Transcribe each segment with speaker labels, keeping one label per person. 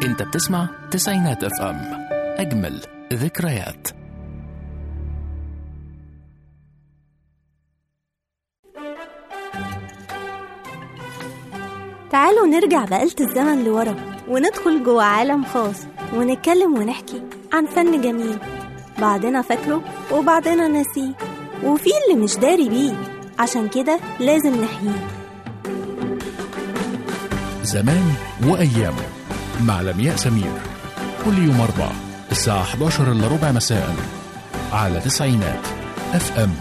Speaker 1: انت بتسمع تسعينات اف ام اجمل ذكريات
Speaker 2: تعالوا نرجع بآلة الزمن لورا وندخل جوه عالم خاص ونتكلم ونحكي عن فن جميل بعضنا فاكره وبعضنا ناسيه وفي اللي مش داري بيه عشان كده لازم نحييه
Speaker 1: زمان وايامه مع لمياء سمير كل يوم اربع الساعه 11 الا ربع مساء على تسعينات اف ام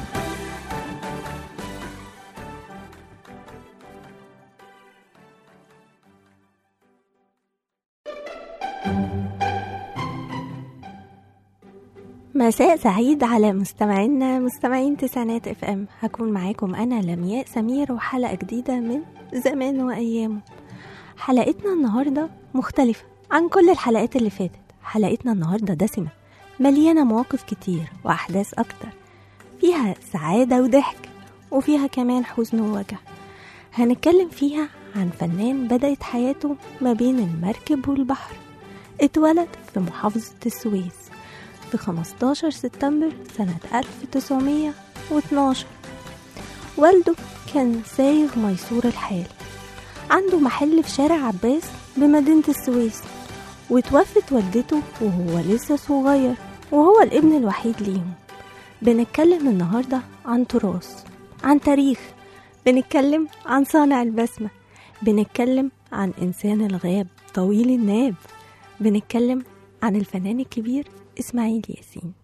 Speaker 2: مساء سعيد على مستمعينا مستمعين تسعينات اف ام هكون معاكم انا لمياء سمير وحلقه جديده من زمان وايامه حلقتنا النهارده مختلفه عن كل الحلقات اللي فاتت حلقتنا النهارده دسمه مليانه مواقف كتير واحداث اكتر فيها سعاده وضحك وفيها كمان حزن ووجع هنتكلم فيها عن فنان بدأت حياته ما بين المركب والبحر اتولد في محافظة السويس في 15 سبتمبر سنة 1912 والده كان سايغ ميسور الحال عنده محل في شارع عباس بمدينة السويس وتوفت والدته وهو لسه صغير وهو الابن الوحيد ليهم بنتكلم النهاردة عن تراث عن تاريخ بنتكلم عن صانع البسمة بنتكلم عن إنسان الغاب طويل الناب بنتكلم عن الفنان الكبير إسماعيل ياسين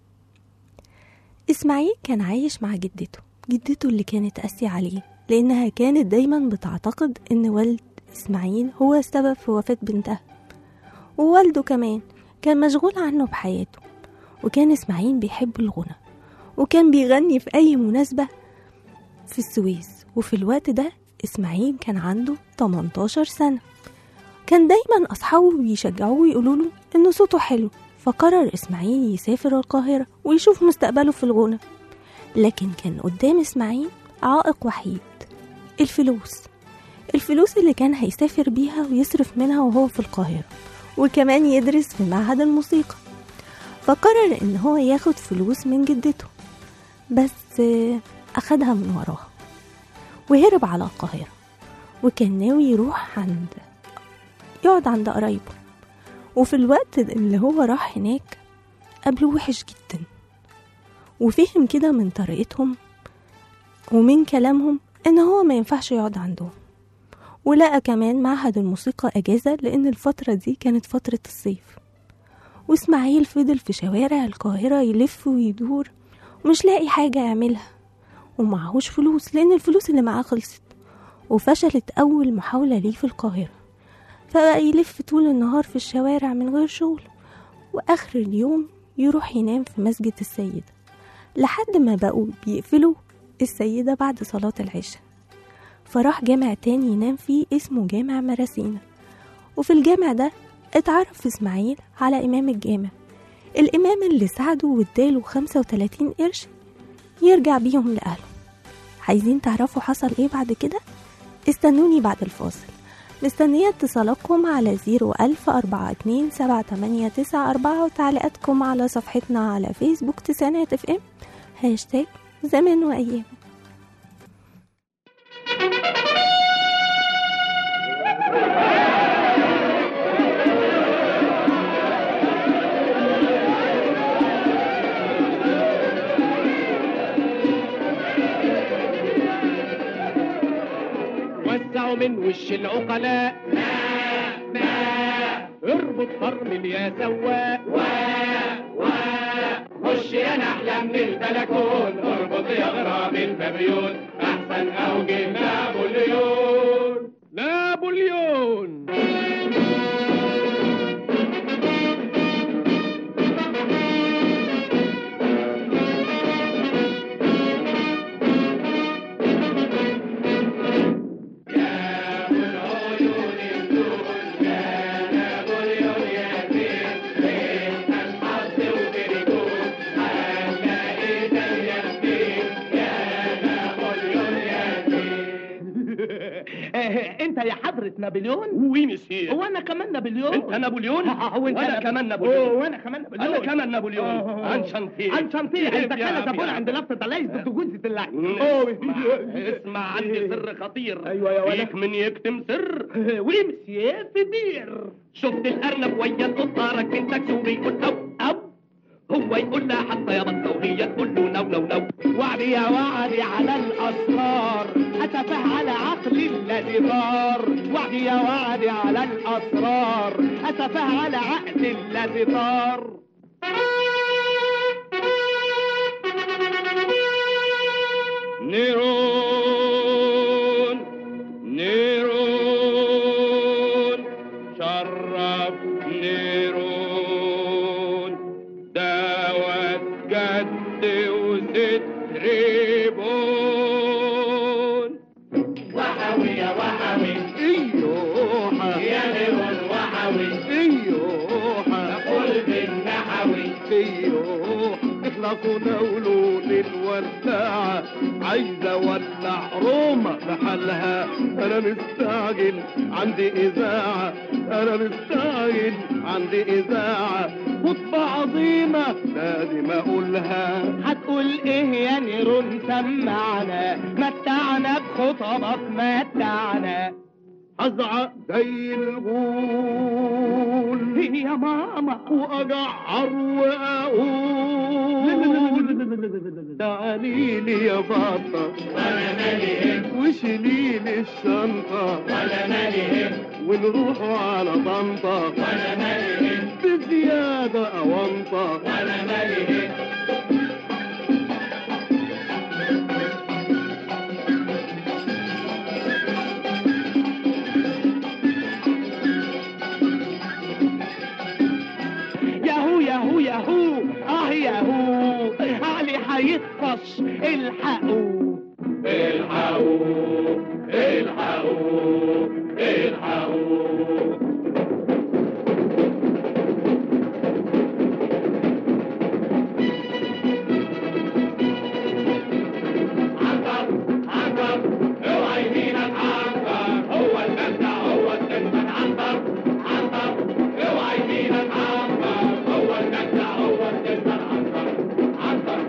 Speaker 2: إسماعيل كان عايش مع جدته جدته اللي كانت قاسية عليه لأنها كانت دايما بتعتقد إن والد إسماعيل هو السبب في وفاة بنتها ووالده كمان كان مشغول عنه بحياته وكان إسماعيل بيحب الغنى وكان بيغني في أي مناسبة في السويس وفي الوقت ده إسماعيل كان عنده 18 سنة كان دايما أصحابه بيشجعوه ويقولوا له إن صوته حلو فقرر إسماعيل يسافر القاهرة ويشوف مستقبله في الغنى لكن كان قدام إسماعيل عائق وحيد الفلوس الفلوس اللي كان هيسافر بيها ويصرف منها وهو في القاهرة وكمان يدرس في معهد الموسيقى فقرر إن هو ياخد فلوس من جدته بس آه، أخدها من وراها وهرب على القاهرة وكان ناوي يروح عند يقعد عند قرايبه وفي الوقت اللي هو راح هناك قابله وحش جدا وفهم كده من طريقتهم ومن كلامهم ان هو ما ينفعش يقعد عندهم ولقى كمان معهد الموسيقى اجازة لان الفترة دي كانت فترة الصيف واسماعيل فضل في شوارع القاهرة يلف ويدور ومش لاقي حاجة يعملها ومعهوش فلوس لأن الفلوس اللي معاه خلصت وفشلت أول محاولة ليه في القاهرة فبقى يلف طول النهار في الشوارع من غير شغل وآخر اليوم يروح ينام في مسجد السيدة لحد ما بقوا بيقفلوا السيدة بعد صلاة العشاء فراح جامع تاني ينام فيه اسمه جامع مراسينا وفي الجامع ده اتعرف إسماعيل على إمام الجامع الإمام اللي ساعده واداله 35 قرش يرجع بيهم لأهله عايزين تعرفوا حصل ايه بعد كده؟ استنوني بعد الفاصل مستنية اتصالاتكم على 010427894 وتعليقاتكم على صفحتنا على فيسبوك تسعينات اف ام هاشتاج زمن وأيام
Speaker 3: وسعوا من وش العقلاء ما ما اربط فرمل يا سواق وا وا خش يا نحلة من البلكون اربط يا غرام البابيون احسن اوجه نابليون نابليون
Speaker 4: انت يا حضرة نابليون
Speaker 3: وي مسير
Speaker 4: هو انا كمان نابليون
Speaker 3: انت نابليون
Speaker 4: وانت
Speaker 3: وانا
Speaker 4: ناب-
Speaker 3: كمان نابليون
Speaker 4: وانا كمان نابليون
Speaker 3: انا كمان نابليون
Speaker 4: آه.
Speaker 3: انشانتيه
Speaker 4: انشانتيه انت
Speaker 3: يا
Speaker 4: كانت ابونا
Speaker 3: أبيض.
Speaker 4: عند لفظة العيش ضد جوزة اللحم
Speaker 3: اسمع اسمع عندي سر خطير
Speaker 4: أيوة يا ولد.
Speaker 3: فيك من يكتم سر
Speaker 4: وي مسير في بير
Speaker 3: شفت الارنب ويا القطه راكبين تاكسي وبيقول او او هو يقول لها حتى يا بطه وهي تقول له نو نو نو
Speaker 4: وعدي يا وعدي على الأسرار أتفه على عقلي الذي طار وعدي يا وعدي على الأسرار أتفه على عقلي الذي طار
Speaker 3: نيرون نيرون شرف نيرون دوت جد وستريبون
Speaker 4: وحوي يا وحوي
Speaker 3: ايوحا
Speaker 4: يا نيرون وحوي
Speaker 3: ايوحا
Speaker 4: قل بالنحوي
Speaker 3: ايوح اخلصوا نولوا للوداعة عايزة ولع روما بحالها انا مستعجل عندي اذاعة انا مستعجل عندي اذاعة خطبة عظيمة لازم اقولها
Speaker 4: هتقول ايه يا نيرون سمعنا متعنا بخطبك متعنا
Speaker 3: ازعق زي الغول
Speaker 4: يا ماما
Speaker 3: واجعر واقول تعالي لي يا بطة
Speaker 4: وانا مالي
Speaker 3: وشيلي لي الشنطة
Speaker 4: وانا مالي
Speaker 3: ونروح على طنطا
Speaker 4: وانا مالي
Speaker 3: بزيادة أونطة
Speaker 4: وانا مالي ياهو ياهو ياهو اه ياهو علي هيطفش الحقوا
Speaker 3: الحقوا الحقوا الحقوا
Speaker 4: عنتر عنتر اوعى يمينك عنتر هو المبدأ هو السلطان عنتر عنتر اوعى يمينك عنتر هو المبدأ هو السلطان عنتر عنتر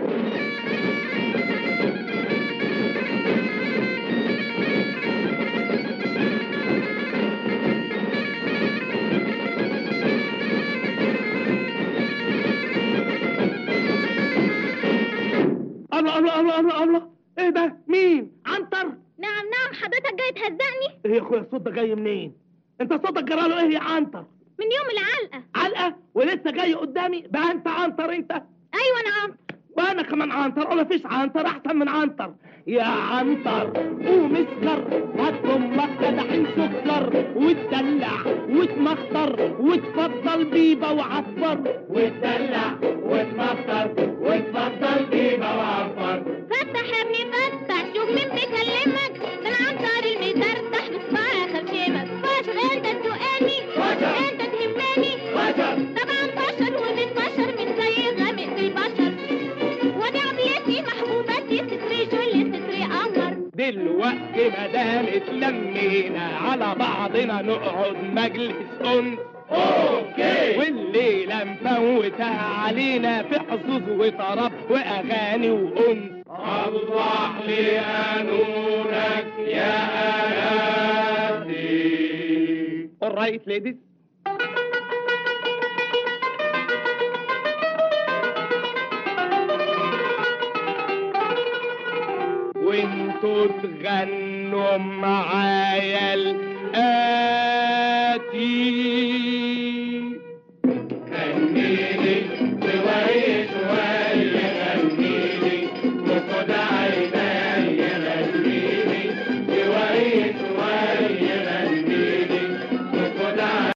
Speaker 4: الله الله الله الله الله ايه ده مين عنتر
Speaker 5: نعم نعم حضرتك جاي تهزقني
Speaker 4: ايه يا اخويا الصوت ده جاي منين انت صوتك جراله ايه يا عنتر
Speaker 5: من يوم العلقة
Speaker 4: علقه ولسه جاي قدامي بقى انت عنتر انت
Speaker 5: أيوة أنا عنتر
Speaker 4: وانا كمان عنتر ولا فيش عنتر احسن من عنتر يا عنتر قوم اسكر هات امك كدحين سكر وتدلع وتمخطر وتفضل بيبه وعفر وتدلع وتمخطر وتفضل بيبه وعفر
Speaker 5: فتح يا ابني فتح شوف مين بيكلمك ده أنا عنتر المترتح بصباع خشمك فاشر أنت تسوقني
Speaker 4: فاشر.
Speaker 5: أنت تهمني
Speaker 4: وجر
Speaker 5: طبعا بشر ومتبشر من زي غامق في البشر ودي عملتي محبوبتي ستري جل ستري قمر
Speaker 4: دلوقتي ما دام اتلمينا على بعضنا نقعد مجلس انس اوكي والليله مفوتها علينا في حظوظ وطرب واغاني وانس الله لي نورك يا ايادي alright ladies وانتوا تغنوا معايا الآتي غنيلي شوية شوية غنيلي وخد عيني غنيلي شوية شوية غنيلي وخد عيني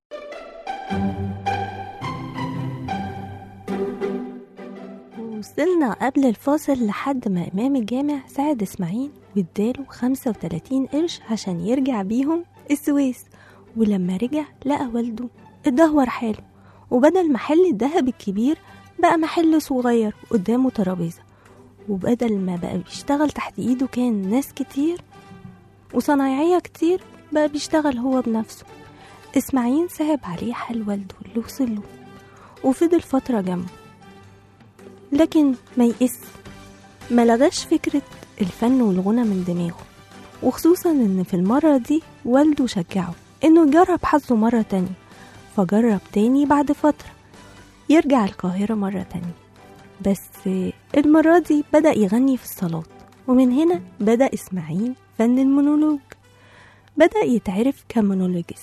Speaker 2: وصلنا قبل الفاصل لحد ما إمام الجامع ساعد إسماعيل واداله 35 قرش عشان يرجع بيهم السويس ولما رجع لقى والده اتدهور حاله وبدل محل الذهب الكبير بقى محل صغير قدامه ترابيزة وبدل ما بقى بيشتغل تحت ايده كان ناس كتير وصنايعية كتير بقى بيشتغل هو بنفسه إسماعيل صعب عليه حال والده اللي وصله وفضل فترة جنبه لكن ما يئس ما لغاش فكرة الفن والغنى من دماغه وخصوصا ان في المرة دي والده شجعه انه يجرب حظه مرة تانية فجرب تاني بعد فترة يرجع القاهرة مرة تانية بس المرة دي بدأ يغني في الصالات ومن هنا بدأ إسماعيل فن المونولوج بدأ يتعرف كمونولوجيست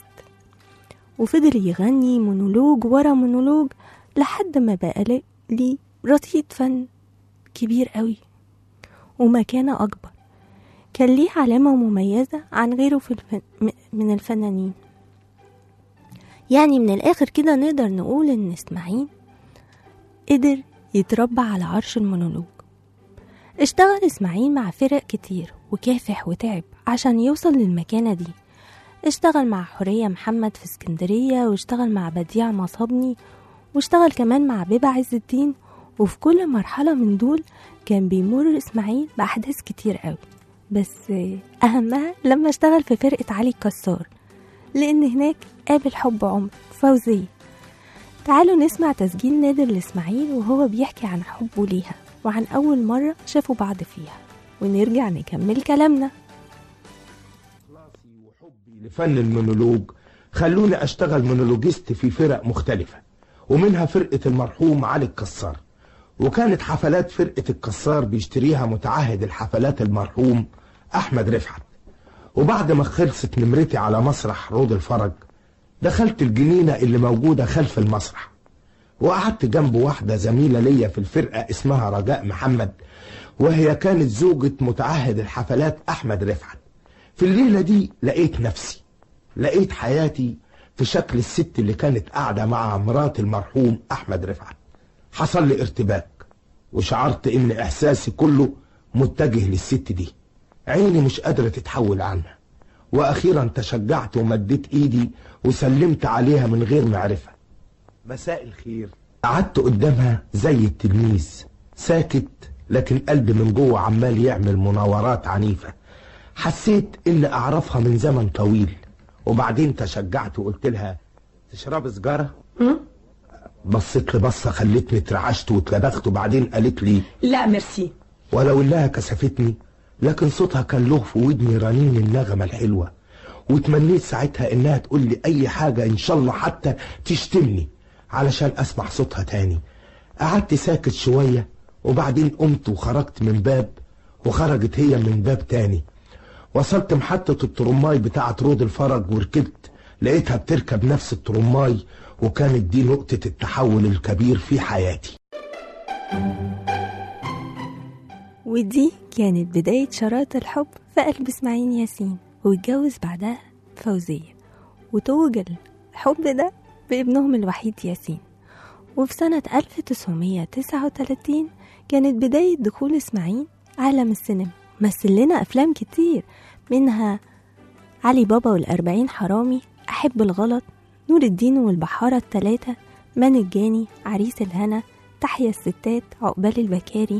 Speaker 2: وفضل يغني مونولوج ورا مونولوج لحد ما بقى لي- ليه رصيد فن كبير قوي ومكانة أكبر كان ليه علامة مميزة عن غيره في الفن م- من الفنانين يعني من الآخر كده نقدر نقول إن إسماعيل قدر يتربى على عرش المونولوج اشتغل إسماعيل مع فرق كتير وكافح وتعب عشان يوصل للمكانة دي اشتغل مع حورية محمد في اسكندرية واشتغل مع بديع مصابني واشتغل كمان مع بيبة عز الدين وفي كل مرحلة من دول كان بيمر إسماعيل بأحداث كتير قوي بس أهمها لما اشتغل في فرقة علي الكسار لأن هناك قابل حب عمر فوزية تعالوا نسمع تسجيل نادر لإسماعيل وهو بيحكي عن حبه ليها وعن أول مرة شافوا بعض فيها ونرجع نكمل كلامنا
Speaker 6: إخلاصي وحبي لفن المونولوج خلوني أشتغل مونولوجيست في فرق مختلفة ومنها فرقة المرحوم علي الكسار وكانت حفلات فرقة الكسار بيشتريها متعهد الحفلات المرحوم أحمد رفعت وبعد ما خلصت نمرتي على مسرح رود الفرج دخلت الجنينة اللي موجودة خلف المسرح وقعدت جنب واحدة زميلة ليا في الفرقة اسمها رجاء محمد وهي كانت زوجة متعهد الحفلات أحمد رفعت في الليلة دي لقيت نفسي لقيت حياتي في شكل الست اللي كانت قاعدة مع مرات المرحوم أحمد رفعت حصل لي ارتباك وشعرت إن إحساسي كله متجه للست دي عيني مش قادرة تتحول عنها وأخيرا تشجعت ومديت إيدي وسلمت عليها من غير معرفة مساء الخير قعدت قدامها زي التلميذ ساكت لكن قلبي من جوه عمال يعمل مناورات عنيفة حسيت إن أعرفها من زمن طويل وبعدين تشجعت وقلت لها تشرب سجارة؟ بصيت لي بصة خلتني اترعشت واتلبخت وبعدين قالت لي
Speaker 7: لا ميرسي
Speaker 6: ولو انها كسفتني لكن صوتها كان له في ودني رنين النغمة الحلوة وتمنيت ساعتها انها تقول لي اي حاجة ان شاء الله حتى تشتمني علشان اسمع صوتها تاني قعدت ساكت شوية وبعدين قمت وخرجت من باب وخرجت هي من باب تاني وصلت محطة الترماي بتاعة رود الفرج وركبت لقيتها بتركب نفس الترماي وكانت دي نقطة التحول الكبير في حياتي
Speaker 2: ودي كانت بداية شرايط الحب في قلب إسماعيل ياسين واتجوز بعدها فوزية وتوج الحب ده بابنهم الوحيد ياسين وفي سنة 1939 كانت بداية دخول إسماعيل عالم السينما مثل لنا أفلام كتير منها علي بابا والأربعين حرامي أحب الغلط نور الدين والبحارة التلاتة من الجاني عريس الهنا تحيا الستات عقبال البكاري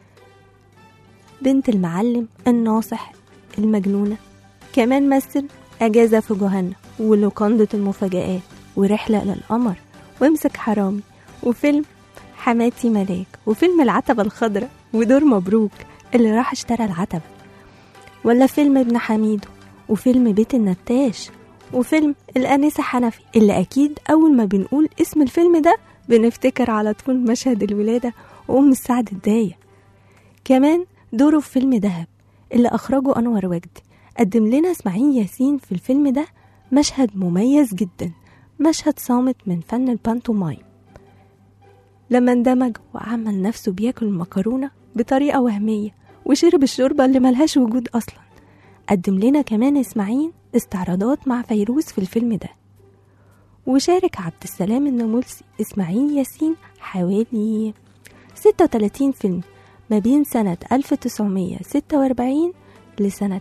Speaker 2: بنت المعلم الناصح المجنونة كمان مثل أجازة في جهنم ولوكندة المفاجآت ورحلة للقمر وامسك حرامي وفيلم حماتي ملاك وفيلم العتبة الخضراء ودور مبروك اللي راح اشترى العتبة ولا فيلم ابن حميدو وفيلم بيت النتاش وفيلم الأنسة حنفي اللي أكيد أول ما بنقول اسم الفيلم ده بنفتكر على طول مشهد الولادة وأم السعد الداية كمان دوره في فيلم دهب اللي أخرجه أنور وجدي قدم لنا إسماعيل ياسين في الفيلم ده مشهد مميز جدا مشهد صامت من فن البانتومايم لما اندمج وعمل نفسه بياكل المكرونة بطريقة وهمية وشرب الشوربة اللي ملهاش وجود أصلا قدم لنا كمان إسماعيل استعراضات مع فيروز في الفيلم ده وشارك عبد السلام الناملسي إسماعيل ياسين حوالي 36 فيلم ما بين سنة 1946 لسنة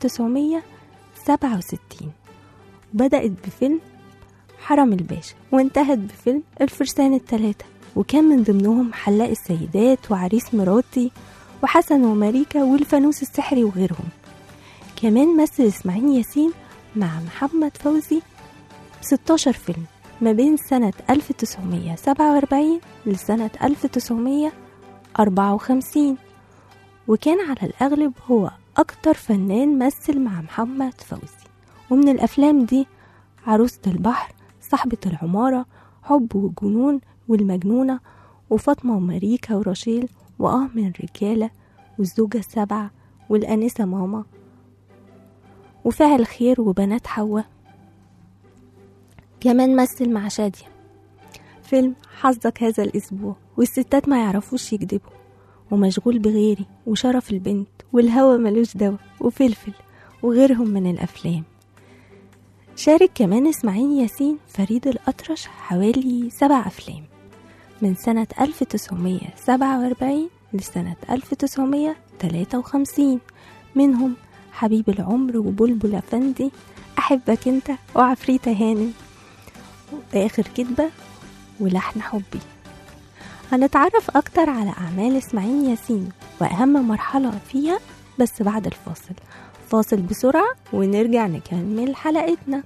Speaker 2: 1967 بدأت بفيلم حرم الباشا وانتهت بفيلم الفرسان الثلاثة وكان من ضمنهم حلاق السيدات وعريس مراتي وحسن وماريكا والفانوس السحري وغيرهم كمان مثل إسماعيل ياسين مع محمد فوزي 16 فيلم ما بين سنة 1947 لسنة 1954 وكان على الأغلب هو أكتر فنان مثل مع محمد فوزي ومن الأفلام دي عروسة البحر صاحبة العمارة حب وجنون والمجنونة وفاطمة وماريكا ورشيل وآه من الرجالة والزوجة السبعة والأنسة ماما وفاعل خير وبنات حواء كمان مثل مع شادية فيلم حظك هذا الأسبوع والستات ما يعرفوش يكذبوا ومشغول بغيري وشرف البنت والهوى ملوش دوا وفلفل وغيرهم من الأفلام شارك كمان إسماعيل ياسين فريد الأطرش حوالي سبع أفلام من سنة 1947 لسنة 1953 منهم حبيب العمر وبلبل أفندي أحبك أنت وعفريتة هانم وآخر كدبة ولحن حبي هنتعرف أكتر على أعمال إسماعيل ياسين وأهم مرحلة فيها بس بعد الفاصل فاصل بسرعة ونرجع نكمل حلقتنا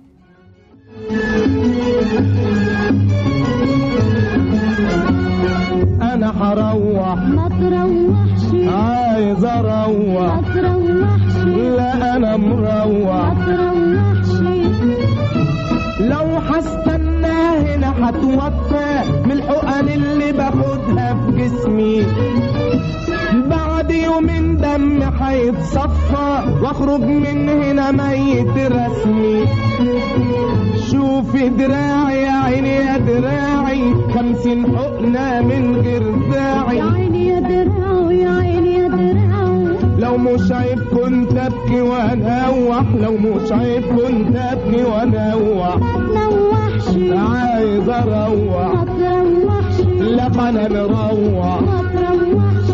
Speaker 4: انا هروح
Speaker 5: ما تروحش
Speaker 4: عايز اروح
Speaker 5: ما تروحش
Speaker 4: لا انا مروح
Speaker 5: ما تروحش
Speaker 4: لو هستنى هنا هتوفى من الحقن اللي باخدها في جسمي بعد يومين دم هيتصفى واخرج من هنا ميت رسمي شوفي دراعي يا عيني يا دراعي خمسين حقنة من غير
Speaker 5: يا
Speaker 4: داعي
Speaker 5: عيني يا دراعو يا عيني يا دراعو
Speaker 4: لو مش عيب كنت ابكي وانوح لو مش عيب كنت ابكي وانوح
Speaker 5: ما تروحش
Speaker 4: عايز اروح
Speaker 5: ما تروحش
Speaker 4: لا انا مروح
Speaker 5: ما تروحش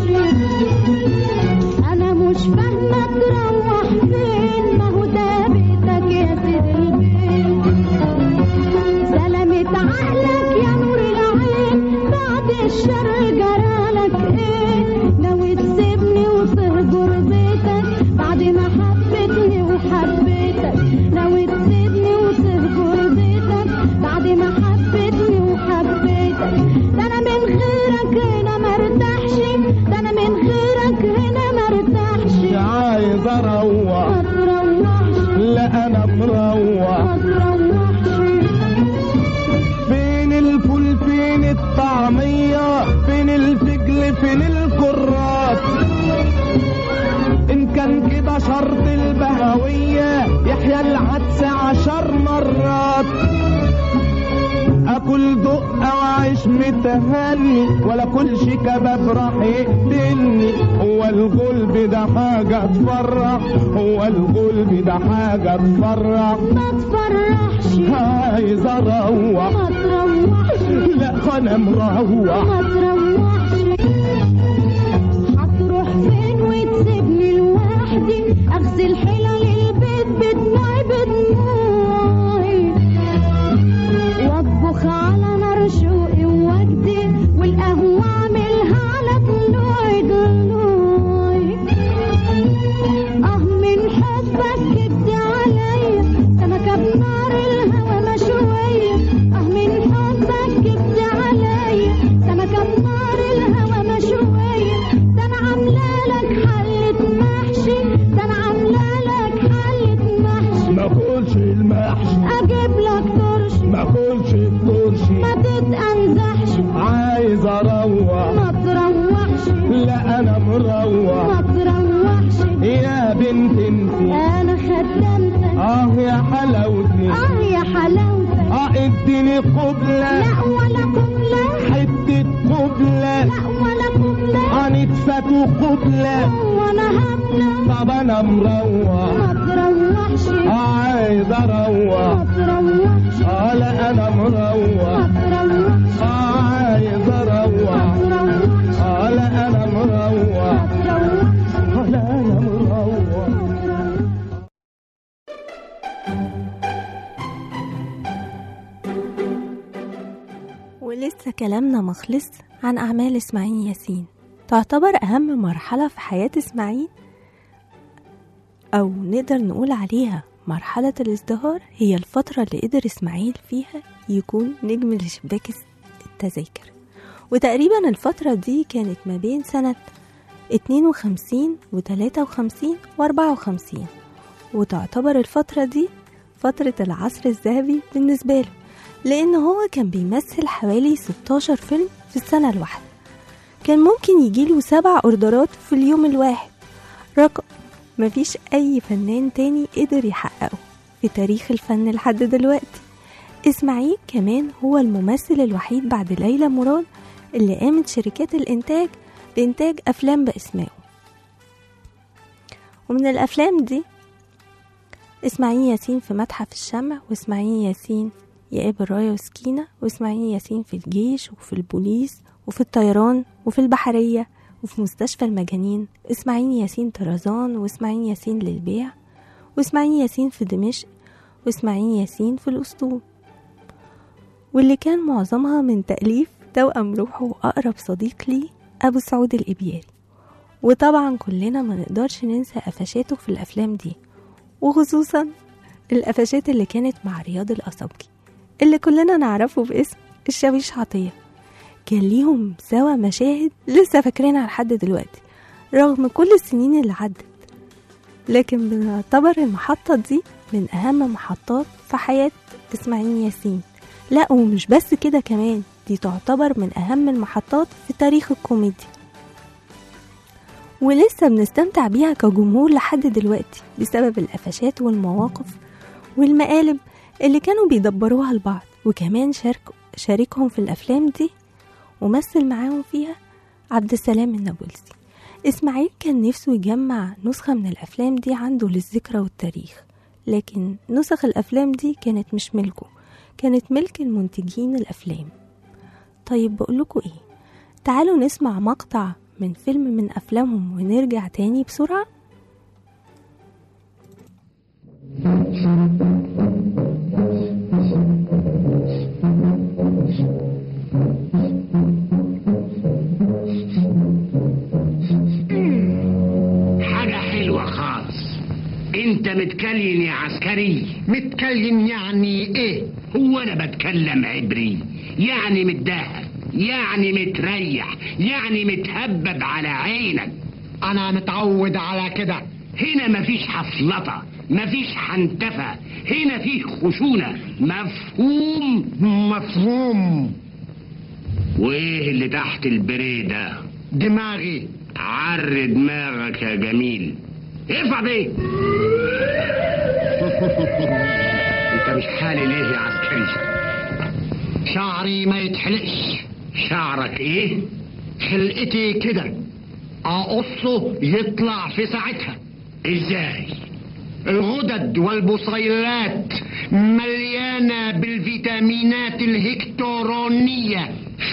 Speaker 5: انا مش فاهمه تروح فين ما هو ده بيتك يا سيد البيت سلامة عقلك يا نور العين بعد الشر جرالك ايه ناوي تسيبني وتهجر بيتك بعد ما حبيتني وحبيتك ناوي تسيبني وتهجر بيتك بعد ما حبيتني وحبيتك ده انا من غيرك هنا مرتاحش ده انا من غيرك هنا مرتاحش
Speaker 4: عايز اروح
Speaker 5: ما تروحش
Speaker 4: لا انا مروح
Speaker 5: ما تروحش
Speaker 4: فين الفول فين الطعمية فين الفجل فين الكرات ان كان كده شرط البهوية يحيى العدس عشر مرات اكل دقة واعيش متهني ولا كلش كباب راح يقتلني هو القلب ده حاجة تفرح هو القلب ده حاجة تفرح
Speaker 5: ما تفرحش
Speaker 4: عايز اروح
Speaker 5: ما تروحش
Speaker 4: لا انا مروح
Speaker 5: ما تروحش هتروح فين وتسيبني لوحدي اغسل حلل البيت بدموعي بدموعي واطبخ على نار شوقي ووجدي والقهوة اعملها على طلوعي طلوعي اه من حبك كبت عليا سمكة بنار الهوى مشوية اه من حبك كبت عليا سمكة بنار الهوى مشوية ده انا عاملة لك حلة محشي ده انا عاملة لك حلة محشي
Speaker 4: ما اكلش المحشي
Speaker 5: اجيب لك ترشي
Speaker 4: ما اكلش الترشي
Speaker 5: ما تتأنزحش
Speaker 4: عايز اروح
Speaker 5: ما تروحش
Speaker 4: لا انا مروح
Speaker 5: ما تروحش
Speaker 4: يا بنت انتي
Speaker 5: انا خدمتك
Speaker 4: اه يا حلاوتي
Speaker 5: اه يا حلاوتك
Speaker 4: اه اديني قبلة
Speaker 5: لا ولا قبلة
Speaker 4: حتة قبلة
Speaker 5: لا ولا قبلة
Speaker 4: هنتفتوا قبلة
Speaker 5: وانا هبلة
Speaker 4: طب انا مروح
Speaker 5: ما تروحش
Speaker 4: آه عايز
Speaker 5: ما
Speaker 4: اروح
Speaker 5: تروحش
Speaker 4: اه لا انا
Speaker 5: ما
Speaker 4: مروح
Speaker 5: تروحش
Speaker 4: اه عايز
Speaker 5: ما
Speaker 4: اروح
Speaker 5: تروحش
Speaker 4: اه لا انا مروح
Speaker 5: ما تروحش
Speaker 4: آه لا انا مروح
Speaker 2: ولسه كلامنا مخلص عن أعمال إسماعيل ياسين تعتبر أهم مرحلة في حياة إسماعيل أو نقدر نقول عليها مرحلة الازدهار هي الفترة اللي قدر إسماعيل فيها يكون نجم لشباك التذاكر وتقريبا الفترة دي كانت ما بين سنة 52 و 53 و 54 وتعتبر الفترة دي فترة العصر الذهبي بالنسبة له لأن هو كان بيمثل حوالي 16 فيلم في السنة الواحدة كان ممكن يجيله سبع أوردرات في اليوم الواحد رقم مفيش أي فنان تاني قدر يحققه في تاريخ الفن لحد دلوقتي إسماعيل كمان هو الممثل الوحيد بعد ليلى مراد اللي قامت شركات الإنتاج بإنتاج أفلام باسمائه ومن الأفلام دي إسماعيل ياسين في متحف الشمع وإسماعيل ياسين يقابل راية وسكينة وإسماعيل ياسين في الجيش وفي البوليس وفي الطيران وفي البحرية وفي مستشفى المجانين إسماعيل ياسين طرزان وإسماعيل ياسين للبيع وإسماعيل ياسين في دمشق وإسماعيل ياسين في الأسطول واللي كان معظمها من تأليف توأم روحه وأقرب صديق ليه أبو سعود الإبياري وطبعا كلنا ما نقدرش ننسى قفشاته في الأفلام دي وخصوصا القفشات اللي كانت مع رياض الأصبجي اللي كلنا نعرفه باسم الشاويش عطية كان ليهم سوا مشاهد لسه فاكرينها لحد دلوقتي رغم كل السنين اللي عدت لكن بنعتبر المحطة دي من أهم محطات في حياة إسماعيل ياسين لا ومش بس كده كمان دي تعتبر من أهم المحطات في تاريخ الكوميديا ولسه بنستمتع بيها كجمهور لحد دلوقتي بسبب القفشات والمواقف والمقالب اللي كانوا بيدبروها لبعض وكمان شارك شاركهم في الأفلام دي ومثل معاهم فيها عبد السلام النابلسي إسماعيل كان نفسه يجمع نسخة من الأفلام دي عنده للذكرى والتاريخ لكن نسخ الأفلام دي كانت مش ملكه كانت ملك المنتجين الأفلام طيب بقولكوا إيه تعالوا نسمع مقطع من فيلم من أفلامهم ونرجع تاني بسرعة
Speaker 7: حاجة حلوة خالص انت متكلم يا عسكري
Speaker 8: متكلم يعني ايه
Speaker 7: هو انا بتكلم عبري يعني متدهب يعني متريح يعني متهبب على عينك
Speaker 8: انا متعود على كده
Speaker 7: هنا مفيش حفلطة مفيش حنتفة هنا فيه خشونة مفهوم
Speaker 8: مفهوم
Speaker 7: وايه اللي تحت البريدة
Speaker 8: دماغي
Speaker 7: عر دماغك يا جميل ارفع بيه انت مش حالي ليه يا عسكري
Speaker 8: شعري ما يتحلقش
Speaker 7: شعرك ايه
Speaker 8: خلقتي كده اقصه يطلع في ساعتها
Speaker 7: ازاي
Speaker 8: الغدد والبصيلات مليانة بالفيتامينات الهكتورونية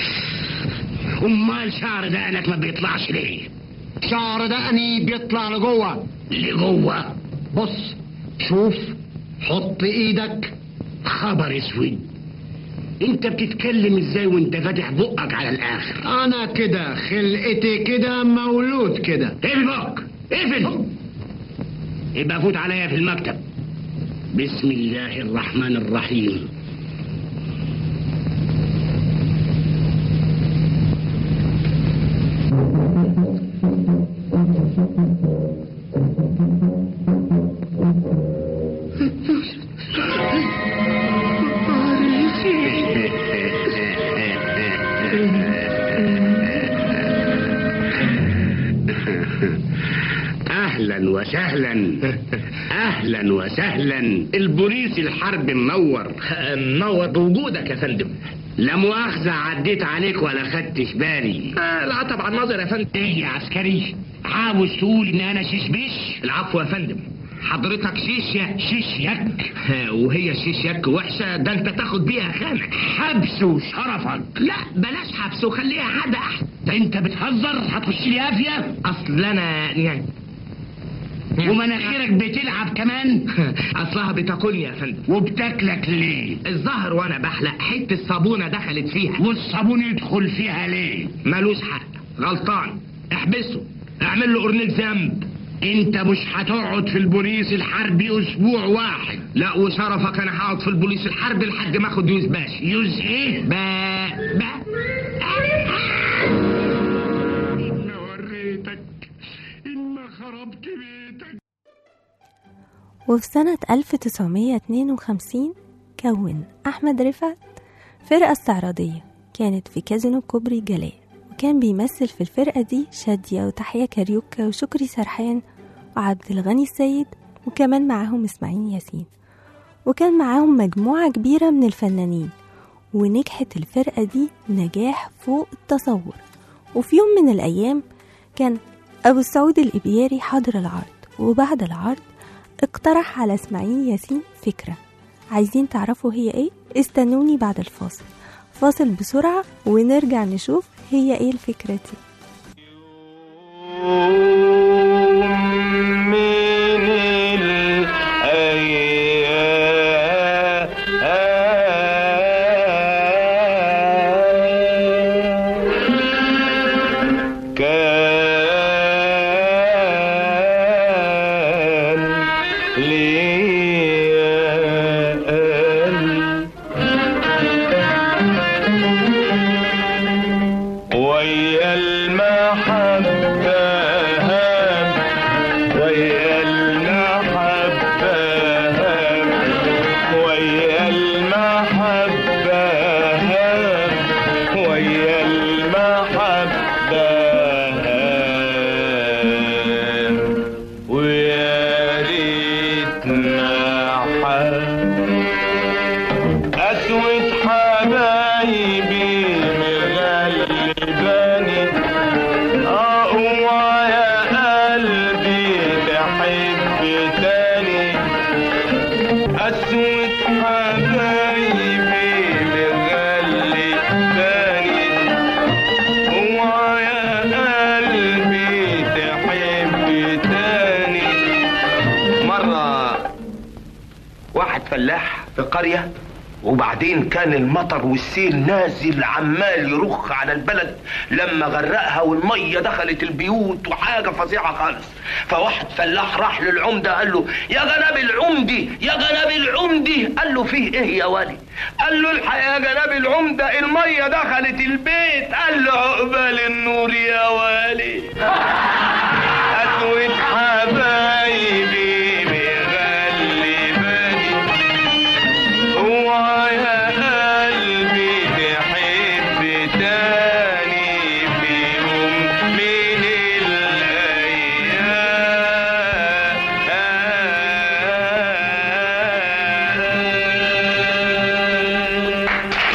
Speaker 7: امال شعر دقنك ما بيطلعش ليه
Speaker 8: شعر دقني بيطلع لجوه
Speaker 7: لجوه
Speaker 8: بص شوف حط ايدك
Speaker 7: خبر اسود انت بتتكلم ازاي وانت فاتح بقك على الاخر
Speaker 8: انا كده خلقتي كده مولود كده
Speaker 7: اقفل بقك اقفل يبقى فوت عليا في المكتب بسم الله الرحمن الرحيم اهلا وسهلا اهلا وسهلا البوليس الحرب منور
Speaker 9: منور بوجودك يا فندم
Speaker 7: لا مؤاخذة عديت عليك ولا خدتش بالي
Speaker 9: آه لا طبعا نظر يا فندم
Speaker 7: ايه يا عسكري عاوز تقول ان انا شيشبيش
Speaker 9: العفو يا فندم
Speaker 7: حضرتك شيشيا شيشيك
Speaker 9: آه، وهي شيشيك وحشة ده انت تاخد بيها خانق
Speaker 7: حبس وشرفك
Speaker 9: لا بلاش حبس وخليها حد احسن
Speaker 7: ده انت بتهزر هتخش لي قافية
Speaker 9: اصل انا يعني
Speaker 7: ومناخيرك بتلعب كمان
Speaker 9: اصلها بتاكلني يا فندم
Speaker 7: وبتاكلك ليه
Speaker 9: الظهر وانا بحلق حته صابونه دخلت فيها
Speaker 7: والصابون يدخل فيها ليه
Speaker 9: ملوش حق غلطان احبسه اعمل له قرنية ذنب
Speaker 7: انت مش هتقعد في البوليس الحربي اسبوع واحد لا وشرفك انا هقعد في البوليس الحربي لحد ما اخد يوز باشا يوز ايه با با إن وريتك إن خربت بيتك
Speaker 2: وفي سنة 1952 كون أحمد رفعت فرقة استعراضية كانت في كازينو كوبري جلال وكان بيمثل في الفرقة دي شادية وتحية كاريوكا وشكري سرحان وعبد الغني السيد وكمان معاهم إسماعيل ياسين وكان معاهم مجموعة كبيرة من الفنانين ونجحت الفرقة دي نجاح فوق التصور وفي يوم من الأيام كان أبو السعود الإبياري حضر العرض وبعد العرض اقترح على إسماعيل ياسين فكرة عايزين تعرفوا هي ايه؟ استنوني بعد الفاصل فاصل بسرعة ونرجع نشوف هي ايه الفكرة دي
Speaker 4: من الأيام كان ليا قلب ويا المحبة هام ويا المحبة هام ويا المحبة هام ويا المحبة هام ويا ريتنا حب أسود حبايبي مغلباني أقوى يا قلبي تحب تاني أسود حبايبي مغلباني أقوى يا قلبي تحب تاني مرة واحد فلاح في قرية وبعدين كان المطر والسيل نازل عمال يرخ على البلد لما غرقها والمية دخلت البيوت وحاجة فظيعة خالص فواحد فلاح راح للعمدة قال له يا جناب العمدي يا جناب العمدي قال له فيه ايه يا ولي قال له الحق يا جناب العمدة المية دخلت البيت قال له عقبال النور يا ولي أسود حبايبي مغلباني هو يا قلبي تحب تاني في يوم من الأيام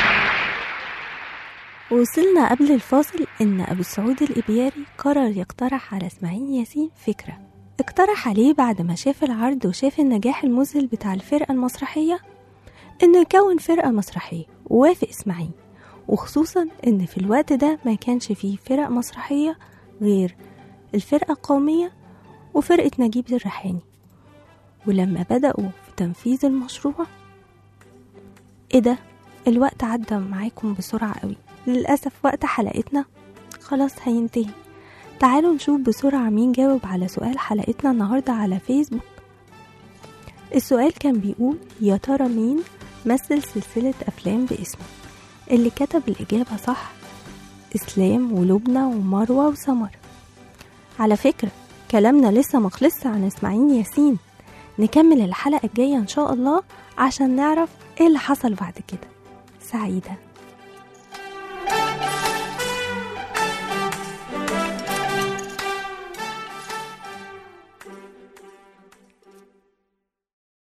Speaker 2: وصلنا قبل الفاصل إن أبو السعود الإبياري قرر يقترح على إسماعيل ياسين فكرة اقترح عليه بعد ما شاف العرض وشاف النجاح المذهل بتاع الفرقة المسرحية إنه يكون فرقة مسرحية ووافق إسماعيل وخصوصا إن في الوقت ده ما كانش فيه فرق مسرحية غير الفرقة القومية وفرقة نجيب الريحاني ولما بدأوا في تنفيذ المشروع ايه ده الوقت عدى معاكم بسرعة قوي للأسف وقت حلقتنا خلاص هينتهي تعالوا نشوف بسرعة مين جاوب على سؤال حلقتنا النهاردة على فيسبوك السؤال كان بيقول يا ترى مين مثل سلسلة أفلام باسمه اللي كتب الإجابة صح إسلام ولبنى ومروة وسمر على فكرة كلامنا لسه مخلصش عن إسماعيل ياسين نكمل الحلقة الجاية إن شاء الله عشان نعرف إيه اللي حصل بعد كده سعيدة